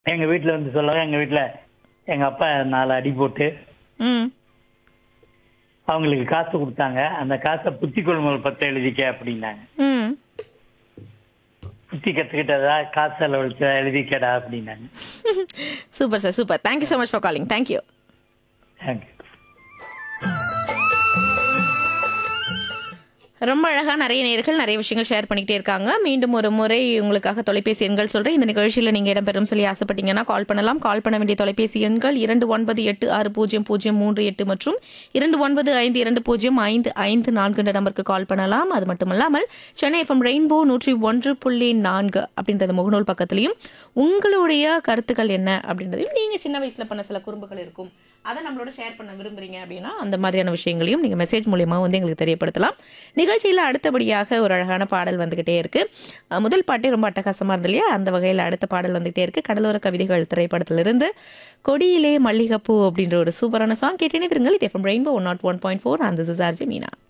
எங்க வீட்டுல வந்து சொல்லவே எங்க வீட்டுல எங்க அப்பா நாலு அடி போட்டு ம் அவங்களுக்கு காசு கொடுத்தாங்க அந்த காசை புத்தி கொள்முதல் பத்து எழுதிக்க அப்படின்னாங்க ம் புத்தி கத்துக்கிட்டதா காசு செலவழிச்சா எழுதிக்கடா அப்படின்னாங்க super sir super thank you so much for calling thank you thank you ரொம்ப அழகா நிறைய நேர்கள் நிறைய விஷயங்கள் ஷேர் பண்ணிக்கிட்டே இருக்காங்க மீண்டும் ஒரு முறை உங்களுக்காக தொலைபேசி எண்கள் சொல்றேன் இந்த நிகழ்ச்சியில் நீங்க இடம்பெறும் சொல்லி ஆசைப்பட்டீங்கன்னா கால் பண்ணலாம் கால் பண்ண வேண்டிய தொலைபேசி எண்கள் இரண்டு ஒன்பது எட்டு ஆறு பூஜ்ஜியம் பூஜ்ஜியம் மூன்று எட்டு மற்றும் இரண்டு ஒன்பது ஐந்து இரண்டு பூஜ்ஜியம் ஐந்து ஐந்து நான்கு என்ற நம்பருக்கு கால் பண்ணலாம் அது மட்டுமல்லாமல் சென்னை எஃப்எம் ரெயின்போ நூற்றி ஒன்று புள்ளி நான்கு அப்படின்றது முகநூல் பக்கத்துலையும் உங்களுடைய கருத்துக்கள் என்ன அப்படின்றதையும் நீங்க சின்ன வயசுல பண்ண சில குறும்புகள் இருக்கும் அதை நம்மளோட ஷேர் பண்ண விரும்புறீங்க அப்படின்னா அந்த மாதிரியான விஷயங்களையும் நீங்கள் மெசேஜ் மூலியமா வந்து எங்களுக்கு தெரியப்படுத்தலாம் நிகழ்ச்சியில் அடுத்தபடியாக ஒரு அழகான பாடல் வந்துகிட்டே இருக்கு அஹ் முதல் பாட்டே ரொம்ப அட்டகாசமாக இருந்தது இல்லையா அந்த வகையில் அடுத்த பாடல் வந்துகிட்டே இருக்கு கடலோர கவிதைகள் திரைப்படத்திலிருந்து கொடியிலே மல்லிகைப்பூ அப்படின்ற ஒரு சூப்பரான சாங் கேட்டேனே திருங்கள் இது FM rainbow one nought one point four அந்த ஆர்ஜி மீனா